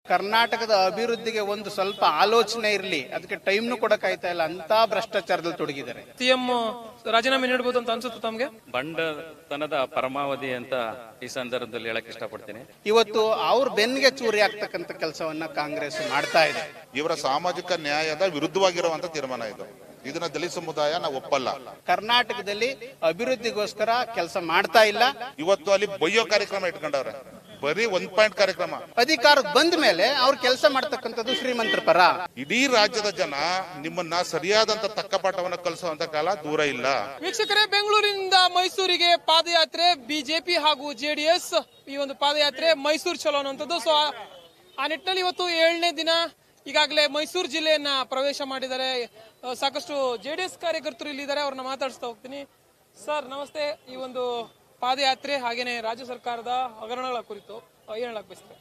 ಕರ್ನಾಟಕದ ಅಭಿವೃದ್ಧಿಗೆ ಒಂದು ಸ್ವಲ್ಪ ಆಲೋಚನೆ ಇರಲಿ ಅದಕ್ಕೆ ಟೈಮ್ನು ಕೊಡಕ್ಕಾಯ್ತಾ ಇಲ್ಲ ಅಂತ ಭ್ರಷ್ಟಾಚಾರದಲ್ಲಿ ತೊಡಗಿದ್ದಾರೆ ಸಿಎಂ ರಾಜೀನಾಮೆ ನೀಡಬಹುದು ಅಂತ ಅನ್ಸುತ್ತೆ ತಮ್ಗೆ ಬಂಡತನದ ಪರಮಾವಧಿ ಅಂತ ಈ ಸಂದರ್ಭದಲ್ಲಿ ಹೇಳಕ್ ಇಷ್ಟಪಡ್ತೀನಿ ಇವತ್ತು ಅವ್ರ ಬೆನ್ನಿಗೆ ಚೂರಿ ಆಗ್ತಕ್ಕಂಥ ಕೆಲಸವನ್ನ ಕಾಂಗ್ರೆಸ್ ಮಾಡ್ತಾ ಇದೆ ಇವರ ಸಾಮಾಜಿಕ ನ್ಯಾಯದ ವಿರುದ್ಧವಾಗಿರುವಂತ ತೀರ್ಮಾನ ಇದು ಇದನ್ನ ದಲಿತ ಸಮುದಾಯ ನಾವು ಒಪ್ಪಲ್ಲ ಕರ್ನಾಟಕದಲ್ಲಿ ಅಭಿವೃದ್ಧಿಗೋಸ್ಕರ ಕೆಲಸ ಮಾಡ್ತಾ ಇಲ್ಲ ಇವತ್ತು ಅಲ್ಲಿ ಬೊಯ್ಯೋ ಕಾರ್ಯಕ್ರಮ ಇಟ್ಕೊಂಡವ್ರೆ ಬರೀ ಒಂದ್ ಪಾಯಿಂಟ್ ಕಾರ್ಯಕ್ರಮ ಅಧಿಕಾರಕ್ಕೆ ಬಂದ ಮೇಲೆ ಅವ್ರು ಕೆಲಸ ಮಾಡ್ತಕ್ಕಂಥದ್ದು ಶ್ರೀಮಂತರ ಪರ ಇಡೀ ರಾಜ್ಯದ ಜನ ನಿಮ್ಮನ್ನ ಸರಿಯಾದಂತ ತಕ್ಕ ಪಾಠವನ್ನ ಕಲಿಸುವಂತ ಕಾಲ ದೂರ ಇಲ್ಲ ವೀಕ್ಷಕರೇ ಬೆಂಗಳೂರಿನಿಂದ ಮೈಸೂರಿಗೆ ಪಾದಯಾತ್ರೆ ಬಿಜೆಪಿ ಹಾಗೂ ಜೆಡಿಎಸ್ ಈ ಒಂದು ಪಾದಯಾತ್ರೆ ಮೈಸೂರು ಚಲೋ ಅನ್ನುವಂಥದ್ದು ಸೊ ಆ- ಆ ನಿಟ್ಟಿನಲ್ಲಿ ಇವತ್ತು ಏಳನೇ ದಿನ ಈಗಾಗಲೇ ಮೈಸೂರು ಜಿಲ್ಲೆಯನ್ನ ಪ್ರವೇಶ ಮಾಡಿದ್ದಾರೆ ಆ, ಸಾಕಷ್ಟು ಜೆಡಿಎಸ್ ಕಾರ್ಯಕರ್ತರು ಇಲ್ಲಿದ್ದಾರೆ ಅವ್ರನ್ನ ಮಾತಾಡಿಸ್ತಾ ಹೋಗ್ತೀನಿ ಸರ್ ನಮಸ್ತೆ ಈ ಒಂದು ಪಾದಯಾತ್ರೆ ಹಾಗೇನೆ ರಾಜ್ಯ ಸರ್ಕಾರದ ಹಗರಣಗಳ ಕುರಿತು ಆ, ಏನ್ ಹೇಳಕ್ ಬಯಸ್ತಾರೆ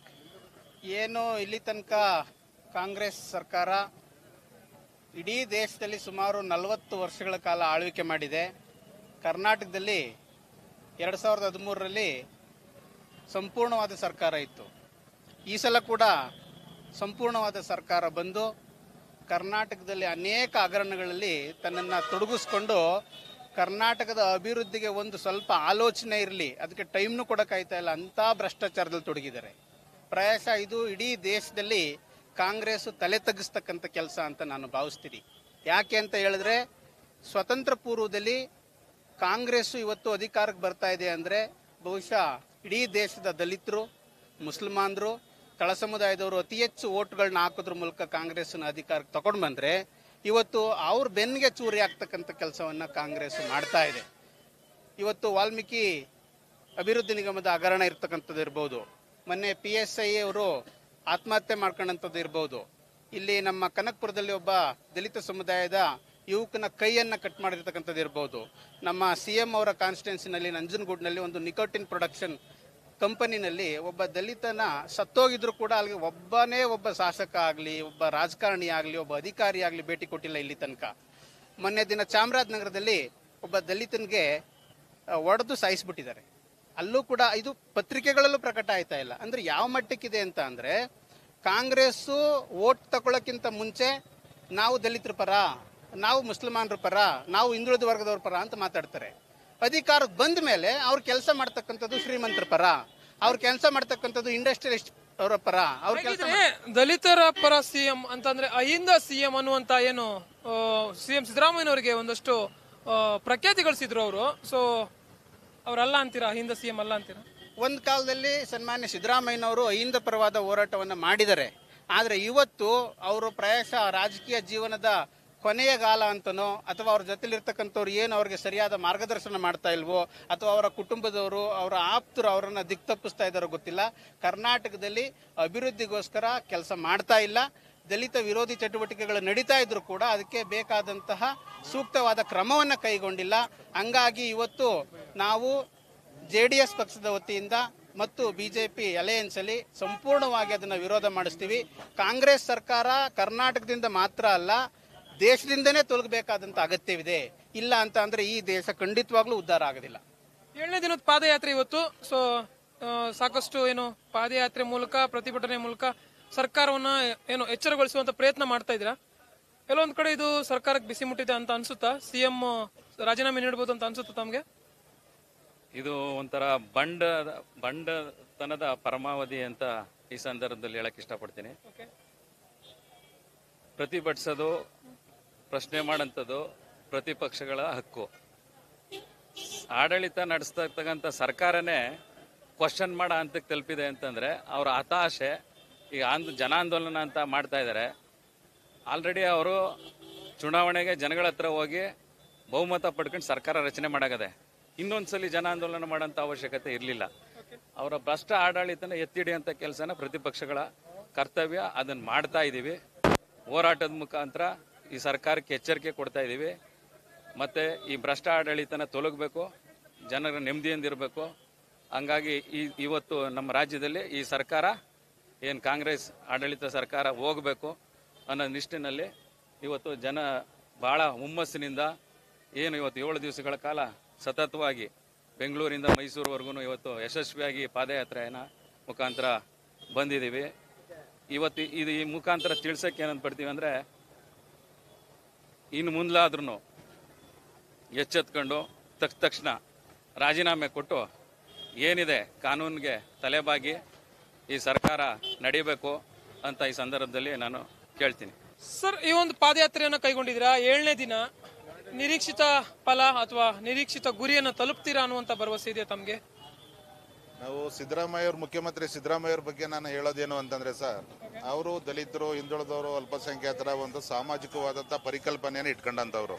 ಏನು ಇಲ್ಲಿ ತನಕ ಕಾಂಗ್ರೆಸ್ ಸರ್ಕಾರ ಇಡೀ ದೇಶದಲ್ಲಿ ಸುಮಾರು ನಲವತ್ತು ವರ್ಷಗಳ ಕಾಲ ಆಳ್ವಿಕೆ ಮಾಡಿದೆ ಕರ್ನಾಟಕದಲ್ಲಿ ಎರಡು ಸಾವಿರದ ಹದಿಮೂರರಲ್ಲಿ ಸಂಪೂರ್ಣವಾದ ಸರ್ಕಾರ ಇತ್ತು ಈ ಸಲ ಕೂಡ ಸಂಪೂರ್ಣವಾದ ಸರ್ಕಾರ ಬಂದು ಕರ್ನಾಟಕದಲ್ಲಿ ಅನೇಕ ಹಗರಣಗಳಲ್ಲಿ ತನ್ನನ್ನು ತೊಡಗಿಸ್ಕೊಂಡು ಕರ್ನಾಟಕದ ಅಭಿವೃದ್ಧಿಗೆ ಒಂದು ಸ್ವಲ್ಪ ಆಲೋಚನೆ ಇರಲಿ ಅದಕ್ಕೆ ಟೈಮ್ನು ಕೊಡಕ್ಕಾಯ್ತಾ ಇಲ್ಲ ಅಂತ ಭ್ರಷ್ಟಾಚಾರದಲ್ಲಿ ತೊಡಗಿದ್ದಾರೆ ಪ್ರಾಯಶಃ ಇದು ಇಡೀ ದೇಶದಲ್ಲಿ ಕಾಂಗ್ರೆಸ್ ತಲೆ ತಗ್ಗಿಸ್ತಕ್ಕಂಥ ಕೆಲಸ ಅಂತ ನಾನು ಭಾವಿಸ್ತೀನಿ ಯಾಕೆ ಅಂತ ಹೇಳಿದ್ರೆ ಸ್ವತಂತ್ರ ಪೂರ್ವದಲ್ಲಿ ಕಾಂಗ್ರೆಸ್ ಇವತ್ತು ಅಧಿಕಾರಕ್ಕೆ ಬರ್ತಾ ಇದೆ ಅಂದ್ರೆ ಬಹುಶಃ ಇಡೀ ದೇಶದ ದಲಿತರು ಮುಸಲ್ಮಾನರು ತಳ ಸಮುದಾಯದವರು ಅತಿ ಹೆಚ್ಚು ಓಟ್ಗಳನ್ನ ಹಾಕೋದ್ರ ಮೂಲಕ ಕಾಂಗ್ರೆಸ್ನ ಅಧಿಕಾರಕ್ಕೆ ತಗೊಂಡು ಬಂದ್ರೆ ಇವತ್ತು ಅವ್ರ ಬೆನ್ನಿಗೆ ಚೂರಿ ಆಗ್ತಕ್ಕಂಥ ಕೆಲಸವನ್ನ ಕಾಂಗ್ರೆಸ್ ಮಾಡ್ತಾ ಇದೆ ಇವತ್ತು ವಾಲ್ಮೀಕಿ ಅಭಿವೃದ್ಧಿ ನಿಗಮದ ಹಗರಣ ಇರ್ತಕ್ಕಂಥದ್ದು ಇರ್ಬೋದು ಮೊನ್ನೆ ಪಿ ಎಸ್ ಐ ಅವರು ಆತ್ಮಹತ್ಯೆ ಮಾಡ್ಕೊಂಡಂಥದ್ದು ಇರ್ಬೋದು ಇಲ್ಲಿ ನಮ್ಮ ಕನಕಪುರದಲ್ಲಿ ಒಬ್ಬ ದಲಿತ ಸಮುದಾಯದ ಯುವಕನ ಕೈಯನ್ನ ಕಟ್ ಮಾಡಿರ್ತಕ್ಕಂಥದ್ದು ಇರ್ಬೋದು ನಮ್ಮ ಸಿ ಎಂ ಅವರ ಕಾನ್ಸ್ಟಿಟ್ಯೂನ್ಸಿನಲ್ಲಿ ನಂಜನಗೂಡ್ನಲ್ಲಿ ಒಂದು ನಿಕೋಟಿನ್ ಪ್ರೊಡಕ್ಷನ್ ಕಂಪನಿನಲ್ಲಿ ಒಬ್ಬ ದಲಿತನ ಸತ್ತೋಗಿದ್ರು ಕೂಡ ಅಲ್ಲಿಗೆ ಒಬ್ಬನೇ ಒಬ್ಬ ಶಾಸಕ ಆಗಲಿ ಒಬ್ಬ ರಾಜಕಾರಣಿ ಆಗಲಿ ಒಬ್ಬ ಅಧಿಕಾರಿ ಆಗಲಿ ಭೇಟಿ ಕೊಟ್ಟಿಲ್ಲ ಇಲ್ಲಿ ತನಕ ಮೊನ್ನೆ ದಿನ ಚಾಮರಾಜನಗರದಲ್ಲಿ ಒಬ್ಬ ದಲಿತನಿಗೆ ಒಡೆದು ಸಾಯಿಸ್ಬಿಟ್ಟಿದ್ದಾರೆ ಅಲ್ಲೂ ಕೂಡ ಇದು ಪತ್ರಿಕೆಗಳಲ್ಲೂ ಪ್ರಕಟ ಆಯ್ತಾ ಇಲ್ಲ ಅಂದ್ರೆ ಯಾವ ಮಟ್ಟಕ್ಕಿದೆ ಅಂತ ಅಂದ್ರೆ ಕಾಂಗ್ರೆಸ್ಸು ಓಟ್ ತಗೊಳ್ಳೋಕ್ಕಿಂತ ಮುಂಚೆ ನಾವು ದಲಿತರ ಪರ ನಾವು ಮುಸಲ್ಮಾನರ ಪರ ನಾವು ಹಿಂದುಳಿದ ವರ್ಗದವ್ರ ಪರ ಅಂತ ಮಾತಾಡ್ತಾರೆ ಅಧಿಕಾರಕ್ಕೆ ಬಂದ ಮೇಲೆ ಅವ್ರು ಕೆಲಸ ಮಾಡ್ತಕ್ಕಂಥದ್ದು ಶ್ರೀಮಂತರ ಪರ ಅವ್ರು ಕೆಲಸ ಮಾಡ್ತಕ್ಕಂಥದ್ದು ಇಂಡಸ್ಟ್ರಿಯಲಿಸ್ಟ್ ಅವರ ಪರ ಅವ್ರ ಕೆಲಸ ಹಾಗಿದ್ರೆ ದಲಿತರ ಪರ ಸಿಎಂ ಅಂತಂದ್ರೆ ಅಹಿಂದ ಸಿಎಂ ಅನ್ನುವಂತ ಏನು ಸಿಎಂ ಸಿದ್ದರಾಮಯ್ಯನವರಿಗೆ ಒಂದಷ್ಟು ಆ, ಪ್ರಖ್ಯಾತಿ ಗಳಿಸಿದ್ರು ಅವರು ಸೊ ಅವರಲ್ಲ ಅಂತೀರಾ ಅಹಿಂದ ಸಿಎಂ ಅಲ್ಲ ಅಂತೀರಾ ಒಂದು ಕಾಲದಲ್ಲಿ ಸನ್ಮಾನ್ಯ ಸಿದ್ದರಾಮಯ್ಯನವರು ಅಹಿಂದ ಪರವಾದ ಹೋರಾಟವನ್ನು ಮಾಡಿದ್ದಾರೆ ಆದರೆ ಇವತ್ತು ಅವರು ಪ್ರಾಯಶಃ ರಾಜಕೀಯ ಜೀವನದ ಕೊನೆಯ ಕಾಲ ಅಂತನೋ ಅಥವಾ ಅವ್ರ ಜೊತೆಲಿರ್ತಕ್ಕಂಥವ್ರು ಏನು ಅವ್ರಿಗೆ ಸರಿಯಾದ ಮಾರ್ಗದರ್ಶನ ಮಾಡ್ತಾ ಇಲ್ವೋ ಅಥವಾ ಅವರ ಕುಟುಂಬದವರು ಅವರ ಆಪ್ತರು ಅವರನ್ನ ದಿಕ್ ತಪ್ಪಿಸ್ತಾ ಇದ್ದಾರೋ ಗೊತ್ತಿಲ್ಲ ಕರ್ನಾಟಕದಲ್ಲಿ ಅಭಿವೃದ್ಧಿಗೋಸ್ಕರ ಕೆಲಸ ಮಾಡ್ತಾ ಇಲ್ಲ ದಲಿತ ವಿರೋಧಿ ಚಟುವಟಿಕೆಗಳು ನಡೀತಾ ಇದ್ರು ಕೂಡ ಅದಕ್ಕೆ ಬೇಕಾದಂತಹ ಸೂಕ್ತವಾದ ಕ್ರಮವನ್ನು ಕೈಗೊಂಡಿಲ್ಲ ಹಂಗಾಗಿ ಇವತ್ತು ನಾವು ಜೆ ಡಿ ಎಸ್ ಪಕ್ಷದ ವತಿಯಿಂದ ಮತ್ತು ಬಿಜೆಪಿ ಅಲಯನ್ಸ್ ಅಲ್ಲಿ ಸಂಪೂರ್ಣವಾಗಿ ಅದನ್ನ ವಿರೋಧ ಮಾಡಿಸ್ತೀವಿ ಕಾಂಗ್ರೆಸ್ ಸರ್ಕಾರ ಕರ್ನಾಟಕದಿಂದ ಮಾತ್ರ ಅಲ್ಲ ದೇಶದಿಂದನೇ ತೊಲಗಬೇಕಾದಂತ ಅಗತ್ಯವಿದೆ ಇಲ್ಲ ಅಂತ ಅಂದ್ರೆ ಈ ದೇಶ ಖಂಡಿತವಾಗ್ಲೂ ಉದ್ಧಾರ ಆಗೋದಿಲ್ಲ ಏಳನೇ ದಿನದ ಪಾದಯಾತ್ರೆ ಇವತ್ತು ಸೊ ಸಾಕಷ್ಟು ಏನು ಪಾದಯಾತ್ರೆ ಮೂಲಕ ಪ್ರತಿಭಟನೆ ಮೂಲಕ ಸರ್ಕಾರವನ್ನ ಏನು ಎಚ್ಚರಗೊಳಿಸುವಂತ ಪ್ರಯತ್ನ ಮಾಡ್ತಾ ಇದ್ದೀರಾ ಕೆಲವೊಂದ್ ಕಡೆ ಇದು ಸರ್ಕಾರಕ್ಕೆ ಬಿಸಿ ಮುಟ್ಟಿದೆ ಅಂತ ಅನ್ಸುತ್ತಾ ಸಿಎಂ ರಾಜೀನಾಮೆ ನೀಡಬಹುದು ಅಂತ ಅನ್ಸುತ್ತಾ ತಮ್ಗೆ ಇದು ಒಂಥರ ಬಂಡ ಬಂಡತನದ ಪರಮಾವಧಿ ಅಂತ ಈ ಸಂದರ್ಭದಲ್ಲಿ ಹೇಳಕ್ ಇಷ್ಟಪಡ್ತೀನಿ ಓಕೆ ಪ್ರತಿಭಟಿಸೋದು ಪ್ರಶ್ನೆ ಮಾಡೋಂಥದ್ದು ಪ್ರತಿಪಕ್ಷಗಳ ಹಕ್ಕು ಆಡಳಿತ ನಡೆಸ್ತಾ ಇರ್ತಕ್ಕಂಥ ಸರ್ಕಾರನೇ ಕ್ವಶನ್ ಮಾಡೋ ಹಂತಕ್ಕೆ ತಲುಪಿದೆ ಅಂತಂದ್ರೆ ಅವರ ಹತಾಶೆ ಈಗ ಆಂದ್ ಜನಾಂದೋಲನ ಅಂತ ಮಾಡ್ತಾ ಇದ್ದಾರೆ ಆಲ್ರೆಡಿ ಅವರು ಚುನಾವಣೆಗೆ ಜನಗಳ ಹತ್ರ ಹೋಗಿ ಬಹುಮತ ಪಡ್ಕೊಂಡು ಸರ್ಕಾರ ರಚನೆ ಮಾಡಾಗದೆ ಇನ್ನೊಂದ್ಸಲಿ ಜನಾಂದೋಲನ ಮಾಡೋಂಥ ಅವಶ್ಯಕತೆ ಇರಲಿಲ್ಲ ಅವರ ಭ್ರಷ್ಟ ಆಡಳಿತನ ಎತ್ತಿಡಿಯಂಥ ಕೆಲಸನ ಪ್ರತಿಪಕ್ಷಗಳ ಕರ್ತವ್ಯ ಅದನ್ನ ಮಾಡ್ತಾ ಇದ್ದೀವಿ ಹೋರಾಟದ ಮುಖಾಂತರ ಈ ಸರ್ಕಾರಕ್ಕೆ ಎಚ್ಚರಿಕೆ ಕೊಡ್ತಾ ಇದ್ದೀವಿ ಮತ್ತೆ ಈ ಭ್ರಷ್ಟ ಆಡಳಿತನ ತೊಲಗಬೇಕು ಜನರ ನೆಮ್ಮದಿಯಿಂದಿರಬೇಕು ಹಂಗಾಗಿ ಈ ಇವತ್ತು ನಮ್ಮ ರಾಜ್ಯದಲ್ಲಿ ಈ ಸರ್ಕಾರ ಏನು ಕಾಂಗ್ರೆಸ್ ಆಡಳಿತ ಸರ್ಕಾರ ಹೋಗಬೇಕು ಅನ್ನೋ ನಿಷ್ಟಿನಲ್ಲಿ ಇವತ್ತು ಜನ ಬಹಳ ಹುಮ್ಮಸ್ಸಿನಿಂದ ಏನು ಇವತ್ತು ಏಳು ದಿವಸಗಳ ಕಾಲ ಸತತವಾಗಿ ಬೆಂಗಳೂರಿಂದ ಮೈಸೂರುವರೆಗೂ ಇವತ್ತು ಯಶಸ್ವಿಯಾಗಿ ಪಾದಯಾತ್ರೆಯನ್ನ ಮುಖಾಂತರ ಬಂದಿದ್ದೀವಿ ಇವತ್ತು ಇದು ಈ ಮುಖಾಂತರ ತಿಳ್ಸಕ್ಕೆ ಏನಂತ ಪಡ್ತೀವಿ ಅಂದರೆ ಇನ್ನು ಮುಂದಾದ್ರೂ ಎಚ್ಚೆತ್ಕೊಂಡು ತಕ್ಷ ತಕ್ಷಣ ರಾಜೀನಾಮೆ ಕೊಟ್ಟು ಏನಿದೆ ಕಾನೂನಿಗೆ ತಲೆಬಾಗಿ ಈ ಸರ್ಕಾರ ನಡಿಬೇಕು ಅಂತ ಈ ಸಂದರ್ಭದಲ್ಲಿ ನಾನು ಕೇಳ್ತೀನಿ ಸರ್ ಈ ಒಂದು ಪಾದಯಾತ್ರೆಯನ್ನು ಕೈಗೊಂಡಿದ್ದೀರಾ ಏಳನೇ ದಿನ ನಿರೀಕ್ಷಿತ ಫಲ ಅಥವಾ ನಿರೀಕ್ಷಿತ ಗುರಿಯನ್ನು ತಲುಪ್ತೀರಾ ಅನ್ನುವಂತ ಭರವಸೆ ಇದೆಯಾ ತಮಗೆ ನಾವು ಸಿದ್ದರಾಮಯ್ಯ ಅವ್ರ ಮುಖ್ಯಮಂತ್ರಿ ಸಿದ್ದರಾಮಯ್ಯ ಅವ್ರ ಬಗ್ಗೆ ನಾನು ಹೇಳೋದೇನು ಅಂತಂದ್ರೆ ಸರ್ ಅವರು ದಲಿತರು ಹಿಂದುಳಿದವರು ಅಲ್ಪಸಂಖ್ಯಾತರ ಒಂದು ಸಾಮಾಜಿಕವಾದಂತ ಪರಿಕಲ್ಪನೆಯನ್ನು ಇಟ್ಕೊಂಡಂತವ್ರು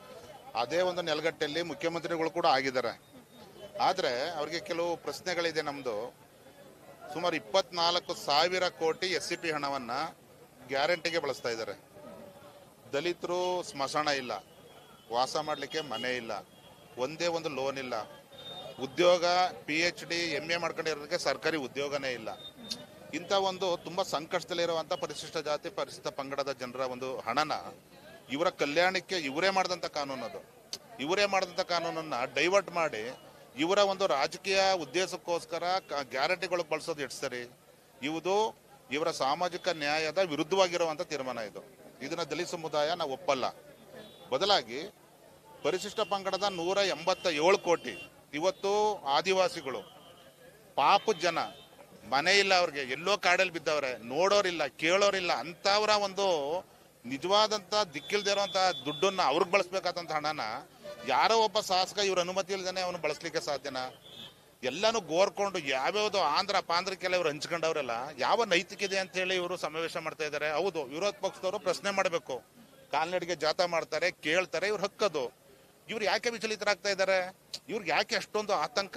ಅದೇ ಒಂದು ನೆಲಗಟ್ಟಲ್ಲಿ ಮುಖ್ಯಮಂತ್ರಿಗಳು ಕೂಡ ಆಗಿದ್ದಾರೆ ಆದ್ರೆ ಅವ್ರಿಗೆ ಕೆಲವು ಪ್ರಶ್ನೆಗಳಿದೆ ನಮ್ದು ಸುಮಾರು ಇಪ್ಪತ್ನಾಲ್ಕು ಸಾವಿರ ಕೋಟಿ ಎಸ್ ಸಿ ಪಿ ಹಣವನ್ನ ಗ್ಯಾರಂಟಿಗೆ ಬಳಸ್ತಾ ಇದ್ದಾರೆ ದಲಿತರು ಸ್ಮಶಾನ ಇಲ್ಲ ವಾಸ ಮಾಡಲಿಕ್ಕೆ ಮನೆ ಇಲ್ಲ ಒಂದೇ ಒಂದು ಲೋನ್ ಇಲ್ಲ ಉದ್ಯೋಗ P H D M A ಮಾಡ್ಕೊಂಡಿರೋದಕ್ಕೆ ಸರ್ಕಾರಿ ಉದ್ಯೋಗನೇ ಇಲ್ಲ ಇಂಥ ಒಂದು ತುಂಬಾ ಸಂಕಷ್ಟದಲ್ಲಿರುವಂತ ಪರಿಶಿಷ್ಟ ಜಾತಿ ಪರಿಶಿಷ್ಟ ಪಂಗಡದ ಜನರ ಒಂದು ಹಣನ ಇವರ ಕಲ್ಯಾಣಕ್ಕೆ ಇವರೇ ಮಾಡಿದಂತ ಕಾನೂನು ಅದು ಇವರೇ ಮಾಡಿದಂತ ಕಾನೂನನ್ನ ಡೈವರ್ಟ್ ಮಾಡಿ ಇವರ ಒಂದು ರಾಜಕೀಯ ಉದ್ದೇಶಕ್ಕೋಸ್ಕರ ಗ್ಯಾರಂಟಿಗಳು ಬಳಸೋದು ಎಷ್ಟು ಸರಿ ಇವುದು ಇವರ ಸಾಮಾಜಿಕ ನ್ಯಾಯದ ವಿರುದ್ಧವಾಗಿರುವಂತ ತೀರ್ಮಾನ ಇದು ಇದನ್ನ ದಲಿತ ಸಮುದಾಯ ನಾವು ಒಪ್ಪಲ್ಲ ಬದಲಾಗಿ ಪರಿಶಿಷ್ಟ ಪಂಗಡದ ನೂರ ಎಂಬತ್ತ ಏಳು ಕೋಟಿ ಇವತ್ತು ಆದಿವಾಸಿಗಳು ಪಾಪ ಜನ ಮನೆ ಇಲ್ಲ ಅವ್ರಿಗೆ ಎಲ್ಲೋ ಕಾಡಲ್ಲಿ ಬಿದ್ದವ್ರೆ ನೋಡೋರಿಲ್ಲ ಕೇಳೋರಿಲ್ಲ ಅಂತವರ ಒಂದು ನಿಜವಾದಂತ ದಿಕ್ಕಿಲ್ದೇ ಇರುವಂತ ದುಡ್ಡನ್ನ ಅವ್ರಿಗೆ ಬಳಸ್ಬೇಕಾದಂತ ಹಣನ ಯಾರೋ ಒಬ್ಬ ಶಾಸಕ ಇವ್ರ ಅನುಮತಿ ಇಲ್ದೇನೆ ಅವನು ಬಳಸ್ಲಿಕ್ಕೆ ಸಾಧ್ಯನಾ ಎಲ್ಲಾನು ಗೋರ್ಕೊಂಡು ಯಾವ್ಯಾವ್ದು ಆಂಧ್ರ ಪಾಂಧ್ರಕ್ಕೆಲ್ಲ ಇವ್ರು ಹಂಚ್ಕೊಂಡವ್ರಲ್ಲ ಯಾವ ನೈತಿಕತೆ ಅಂತ ಹೇಳಿ ಇವರು ಸಮಾವೇಶ ಮಾಡ್ತಾ ಇದ್ದಾರೆ ಹೌದು ವಿರೋಧ ಪಕ್ಷದವರು ಪ್ರಶ್ನೆ ಮಾಡಬೇಕು ಕಾಲ್ನಡಿಗೆ ಜಾಥಾ ಮಾಡ್ತಾರೆ ಕೇಳ್ತಾರೆ ಇವ್ರು ಹಕ್ಕದು ಇವ್ರು ಯಾಕೆ ವಿಚಲಿತರಾಗ್ತಾ ಇದ್ದಾರೆ ಇವ್ರಿಗೆ ಯಾಕೆ ಅಷ್ಟೊಂದು ಆತಂಕ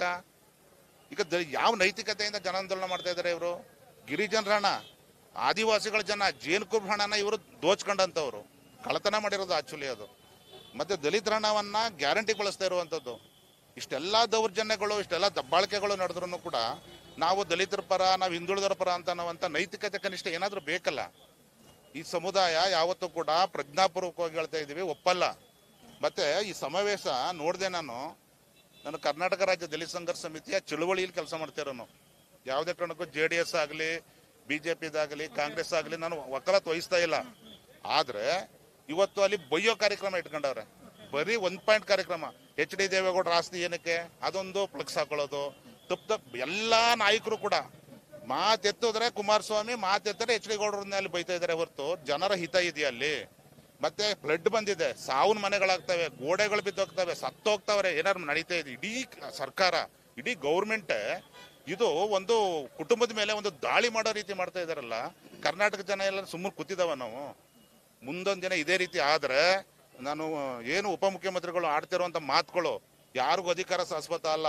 ಈಗ ದ- ಯಾವ ನೈತಿಕತೆಯಿಂದ ಜನಾಂದೋಲನ ಮಾಡ್ತಾ ಇದ್ದಾರೆ ಇವರು ಗಿರಿಜನರ ಹಣ ಆದಿವಾಸಿಗಳ ಜನ ಜೇನುಕುರ್ಬ ಹಣನ ಇವರು ದೋಚ್ಕೊಂಡಂತವ್ರು ಕಳತನ ಮಾಡಿರೋದು ಆಕ್ಚುಲಿ ಅದು ಮತ್ತೆ ದಲಿತರ ಹಣವನ್ನ ಗ್ಯಾರಂಟಿ ಬಳಸ್ತಾ ಇರುವಂತದ್ದು ಇಷ್ಟೆಲ್ಲ ದೌರ್ಜನ್ಯಗಳು ಇಷ್ಟೆಲ್ಲ ದಬ್ಬಾಳಿಕೆಗಳು ನಡೆದ್ರು ಕೂಡ ನಾವು ದಲಿತರ ಪರ ನಾವು ಹಿಂದುಳಿದರ ಪರ ಅಂತ ಅನ್ನುವಂತ ನೈತಿಕತೆ ಕನಿಷ್ಠ ಏನಾದ್ರೂ ಬೇಕಲ್ಲ ಈ ಸಮುದಾಯ ಯಾವತ್ತೂ ಕೂಡ ಪ್ರಜ್ಞಾಪೂರ್ವಕವಾಗಿ ಹೇಳ್ತಾ ಇದೀವಿ ಒಪ್ಪಲ್ಲ ಮತ್ತೆ ಈ ಸಮಾವೇಶ ನೋಡಿದೆ ನಾನು ನಾನು ಕರ್ನಾಟಕ ರಾಜ್ಯ ದಲಿತ ಸಂಘರ್ಷ ಸಮಿತಿಯ ಚಳುವಳಿಯಲ್ಲಿ ಕೆಲಸ ಮಾಡ್ತಿರೋನು ಯಾವುದೇ ಕಾರಣಕ್ಕೂ ಜೆ ಡಿ ಎಸ್ ಆಗಲಿ ಬಿಜೆಪಿದಾಗಲಿ ಕಾಂಗ್ರೆಸ್ ಆಗಲಿ ನಾನು ವಕಾಲತ್ ವಹಿಸ್ತಾ ಇಲ್ಲ ಆದ್ರೆ ಇವತ್ತು ಅಲ್ಲಿ ಬೊಯ್ಯೋ ಕಾರ್ಯಕ್ರಮ ಇಟ್ಕೊಂಡವ್ರೆ ಬರೀ ಒಂದ್ ಪಾಯಿಂಟ್ ಕಾರ್ಯಕ್ರಮ ಎಚ್ ಡಿ ದೇವೇಗೌಡರ ಆಸ್ತಿ ಏನಕ್ಕೆ ಅದೊಂದು ಫ್ಲೆಕ್ಸ್ ಹಾಕೊಳ್ಳೋದು ತಪ್ಪು ತಪ್ಪು ಎಲ್ಲಾ ನಾಯಕರು ಕೂಡ ಮಾತೆತ್ತಿದ್ರೆ ಕುಮಾರಸ್ವಾಮಿ ಮಾತೆತ್ತರೆ ಎಚ್ ಡಿ ಗೌಡರನ್ನ ಅಲ್ಲಿ ಬೈತಾ ಇದಾರೆ ಹೊರತು ಜನರ ಹಿತ ಇದೆಯಾ ಅಲ್ಲಿ ಮತ್ತೆ ಫ್ಲಡ್ ಬಂದಿದೆ ಸಾವಿನ ಮನೆಗಳಾಗ್ತವೆ ಗೋಡೆಗಳು ಬಿದ್ದೋಗ್ತವೆ ಸತ್ತೋಗ್ತವ್ರೆ ಏನಾದ್ರು ನಡೀತಾ ಇದೆ ಇಡೀ ಸರ್ಕಾರ ಇಡೀ ಗೌರ್ಮೆಂಟ್ ಇದು ಒಂದು ಕುಟುಂಬದ ಮೇಲೆ ಒಂದು ದಾಳಿ ಮಾಡೋ ರೀತಿ ಮಾಡ್ತಾ ಇದಾರಲ್ಲ ಕರ್ನಾಟಕ ಜನ ಎಲ್ಲ ಸುಮ್ಮನೆ ಕೂತಿದಾವ ನಾವು ಮುಂದೊಂದ್ ದಿನ ಇದೇ ರೀತಿ ಆದ್ರೆ ನಾನು ಏನು ಉಪಮುಖ್ಯಮಂತ್ರಿಗಳು ಆಡ್ತಿರುವಂತ ಮಾತುಗಳು ಯಾರಿಗೂ ಅಧಿಕಾರ ಶಾಶ್ವತ ಅಲ್ಲ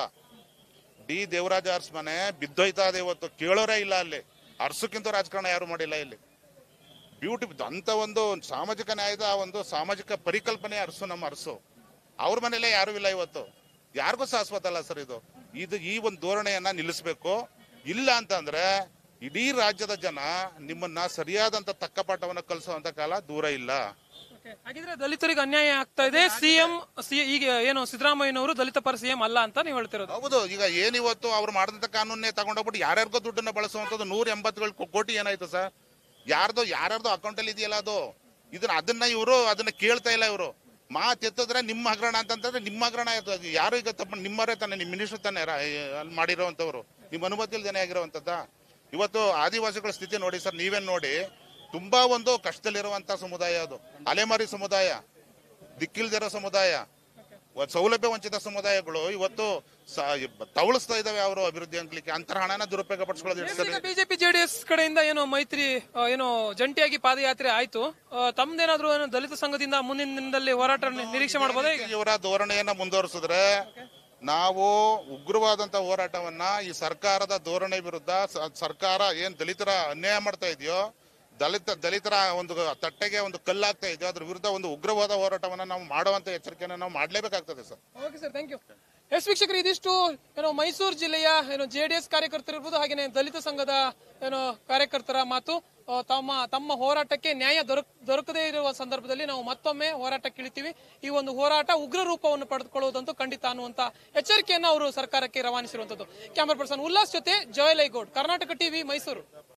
ಡಿ ದೇವರಾಜ ಅರ್ಸ್ ಮನೆ ಬಿದ್ದೋಯ್ತಾ ಇದೆ ಇವತ್ತು ಕೇಳೋರೇ ಇಲ್ಲ ಅಲ್ಲಿ ಅರ್ಸಕ್ಕಿಂತ ರಾಜಕಾರಣ ಯಾರು ಮಾಡಿಲ್ಲ ಇಲ್ಲಿ ಬ್ಯೂಟಿ ಅಂತ ಒಂದು ಸಾಮಾಜಿಕ ನ್ಯಾಯದ ಒಂದು ಸಾಮಾಜಿಕ ಪರಿಕಲ್ಪನೆ ಅರಸು ನಮ್ಮ ಅರಸು ಅವ್ರ ಮನೇಲೆ ಯಾರು ಇಲ್ಲ ಇವತ್ತು ಯಾರಿಗೂ ಶಾಶ್ವತ ಅಲ್ಲ ಸರ್ ಇದು ಇದು ಈ ಒಂದು ಧೋರಣೆಯನ್ನ ನಿಲ್ಲಿಸ್ಬೇಕು ಇಲ್ಲ ಅಂತಂದ್ರೆ ಇಡೀ ರಾಜ್ಯದ ಜನ ನಿಮ್ಮನ್ನ ಸರಿಯಾದಂತ ತಕ್ಕ ಪಾಠವನ್ನ ಕಲಿಸುವಂತ ಕಾಲ ದೂರ ಇಲ್ಲ ಹಾಗಿದ್ರೆ ದಲಿತರಿಗೆ ಅನ್ಯಾಯ ಆಗ್ತಾ ಇದೆ ಸಿಎಂ ಈಗ ಏನು ಸಿದ್ದರಾಮಯ್ಯನವರು ದಲಿತ ಪರ ಸಿಎಂ ಅಲ್ಲ ಅಂತ ನೀವು ಹೇಳ್ತಿರೋದು ಹೌದು ಈಗ ಏನಿವತ್ತು ಅವ್ರು ಮಾಡಿದಂತ ಕಾನೂನೇ ತಗೊಂಡೋಗ್ಬಿಟ್ಟು ಯಾರ್ಯಾರಿಗೋ ದುಡ್ಡನ್ನ ಬಳಸುವಂತದ್ದು ನೂರ ಎಂಬತ್ತೇಳು ಕೋಟಿ ಏನಾಯ್ತು ಸರ್ ಯಾರ್ದೋ ಯಾರ್ಯಾರ್ದೋ ಅಕೌಂಟ್ ಅಲ್ಲಿ ಇದೆಯಲ್ಲ ಅದು ಇದನ್ನ ಅದನ್ನ ಇವರು ಅದನ್ನ ಕೇಳ್ತಾ ಇಲ್ಲ ಇವರು ಮಾತ್ ಎತ್ತಿದ್ರೆ ನಿಮ್ಮ ಹಗರಣ ಅಂತಂದ್ರೆ ನಿಮ್ಮ ಹಗರಣ ಆಯ್ತು ಅದು ಯಾರು ಈಗ ತಪ್ಪ ನಿಮ್ಮವರೇ ತಾನೆ ನಿಮ್ಮ ಮಿನಿಸ್ಟರ್ ತಾನೆ ರಾ- ಅಲ್ಲಿ ಮಾಡಿರೋವಂಥವ್ರು ನಿಮ್ಮ ಅನುಮತಿ ಇಲ್ದೇನೆ ಆಗಿರೋವಂಥದ್ದ ಇವತ್ತು ಆದಿವಾಸಿಗಳ ಸ್ಥಿತಿ ನೋಡಿ ಸರ್ ನೀವೇನ್ ನೋಡಿ ತುಂಬಾ ಒಂದು ಕಷ್ಟದಲ್ಲಿರುವಂತ ಸಮುದಾಯ ಅದು ಅಲೆಮಾರಿ ಸಮುದಾಯ ದಿಕ್ಕಿಲ್ದಿರೋ ಸಮುದಾಯ ಒಂದ್ ಸೌಲಭ್ಯ ವಂಚಿತ ಸಮುದಾಯಗಳು ಇವತ್ತು ಸ- ತವಳಿಸ್ತಾ ಇದಾವೆ ಅವರು ಅಭಿವೃದ್ಧಿ ಅಂಕ್ಲಿಕ್ಕೆ ಅಂತರ ಹಣನ ದುರುಪಯೋಗ ಪಡಿಸ್ಕೊಳ್ಳೋದು ಎಷ್ಟು ಸರಿ ಬಿಜೆಪಿ ಜೆಡಿಎಸ್ ಕಡೆಯಿಂದ ಏನು ಮೈತ್ರಿ ಆ, ಏನು ಜಂಟಿಯಾಗಿ ಪಾದಯಾತ್ರೆ ಆಯ್ತು ಆ, ತಮ್ದೇನಾದ್ರೂ ಏನು ದಲಿತ ಸಂಘದಿಂದ ಮುಂದಿನ ದಿನದಲ್ಲಿ ಹೋರಾಟ ನಿ- ನಿರೀಕ್ಷೆ ಮಾಡಬಹುದಾ ಈಗ ಇವರ ಧೋರಣೆಯನ್ನ ಮುಂದುವರಿಸಿದ್ರೆ ನಾವು ಉಗ್ರವಾದಂತ ಹೋರಾಟವನ್ನ ಈ ಸರ್ಕಾರದ ಧೋರಣೆ ವಿರುದ್ಧ ಸ- ಸರ್ಕಾರ ಏನ್ ದಲಿತರ ಅನ್ಯಾಯ ಮಾಡ್ತಾ ಇದೆಯೋ ದಲಿತ ದಲಿತರ ಒಂದು ತಟ್ಟೆಗೆ ಒಂದು ಕಲ್ಲಾಗ್ತಾ ಇದೆಯೋ ಅದ್ರ ವಿರುದ್ಧ ಒಂದು ಉಗ್ರವಾದ ಹೋರಾಟವನ್ನ ನಾವು ಮಾಡುವಂತ ಎಚ್ಚರಿಕೆಯನ್ನು ನಾವು ಮಾಡ್ಲೇಬೇಕಾಗ್ತದೆ sir okay sir thank you yes ವೀಕ್ಷಕರು ಇದಿಷ್ಟು ಏನೋ ಮೈಸೂರು ಜಿಲ್ಲೆಯ ಏನು ಜೆಡಿಎಸ್ ಕಾರ್ಯಕರ್ತರು ಇರ್ಬೋದು ಹಾಗೇನೆ ದಲಿತ ಸಂಘದ ಏನು ಕಾರ್ಯಕರ್ತರ ಮಾತು ಆ, ತಮ್ಮ ತಮ್ಮ ಹೋರಾಟಕ್ಕೆ ನ್ಯಾಯ ದೊರಕ್ ದೊರಕದೇ ಇರುವ ಸಂದರ್ಭದಲ್ಲಿ ನಾವು ಮತ್ತೊಮ್ಮೆ ಹೋರಾಟಕ್ಕೆ ಇಳಿತೀವಿ ಈ ಒಂದು ಹೋರಾಟ ಉಗ್ರ ರೂಪವನ್ನು ಪಡೆದುಕೊಳ್ಳುವುದಂತೂ ಖಂಡಿತ ಅನ್ನುವಂತ ಎಚ್ಚರಿಕೆಯನ್ನು ಅವರು ಸರ್ಕಾರಕ್ಕೆ ರವಾನಿಸಿರುವಂತದ್ದು ಕ್ಯಾಮರಾ ಪರ್ಸನ್ ಉಲ್ಲಾಸ್ ಜೊತೆ ಜಯಲೈಗೌಡ್ ಕರ್ನಾಟಕ ಟಿವಿ ಮೈಸೂರು